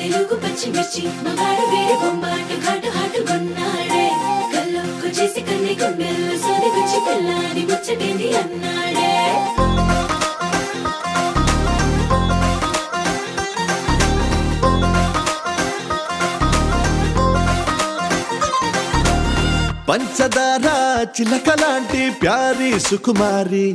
తెలుగు పచ్చిమిర్చి మగాడు వేడి బొమ్మాట ఘాటు హాటు కొన్నాడే కల్లోకు చేసి కన్ని గుండెల్లో సోది గుచ్చి పిల్లాని ముచ్చటేంది అన్నాడే పంచదార చిలక లాంటి ప్యారి సుకుమారి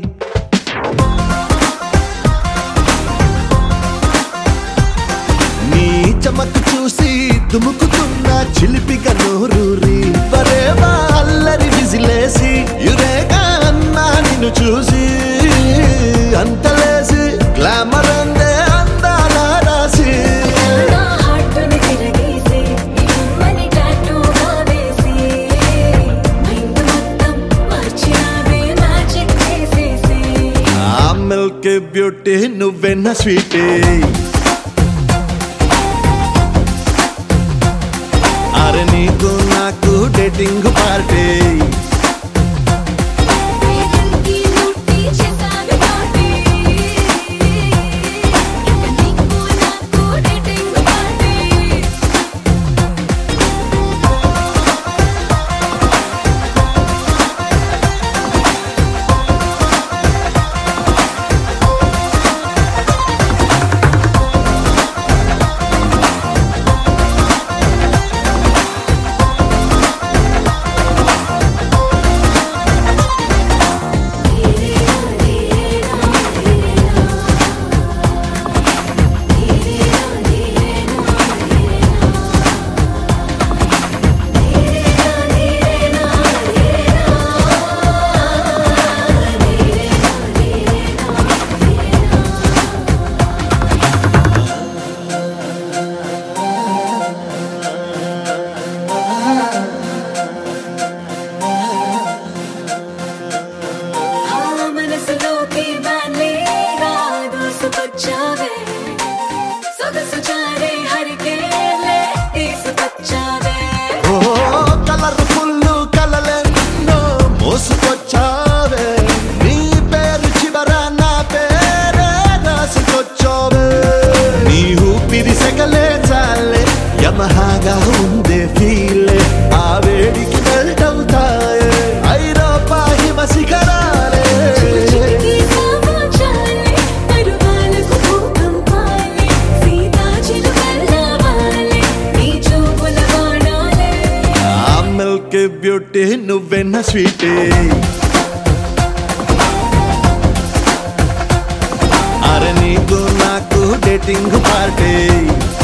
నీ చమకు చూసి దుముకుతున్న చిలిపిక నోరూరి పరేవా అల్లరి విజిలేసి యురేగా అన్నా నిన్ను చూసి అంతలేసి గ్లామర్ అందే అందాల రాసి నా హార్టుని తిరగేసి మని టాటూగా వేసి మైండ్ మొత్తం మార్చినావే మ్యాజిక్ చేసేసి ఆ మిల్క్ బ్యూటీ నువ్వెన్న స్వీటీ అరే నీకు నాకు డేటింగ్ పార్టీ వేదంకి ముట్టి చేసావి పార్టీ ఇక నీకు నాకు డేటింగ్ పార్టీ ఆ మనసులోకి బాలేగా దూసుకొచ్చావే సొగసు చారే హరికేలే తీసుకొచ్చావే ఓ కలర్ఫుల్ కలలెన్నో మోసుకొచ్చావే నీ పేరు చివర నా పేరే రాసుకొచ్చావే నీ ఊపిరి సెగలే చాలే యమహాగా ఉందే ఫీలే ఆ వేడికి మెల్ట్ అవుతాయే ఐరోపా హిమ శిఖరాలే చిటికి సమాచాలే పరువాలకు భూకంపాలే సీతాచిలుకల్లవాలే నీ చూపుల బాణాలే ఆ మిల్క్ బ్యూటీ నువ్వెన్న స్వీటీ అరే నీకు నాకు డేటింగ్ పార్టీ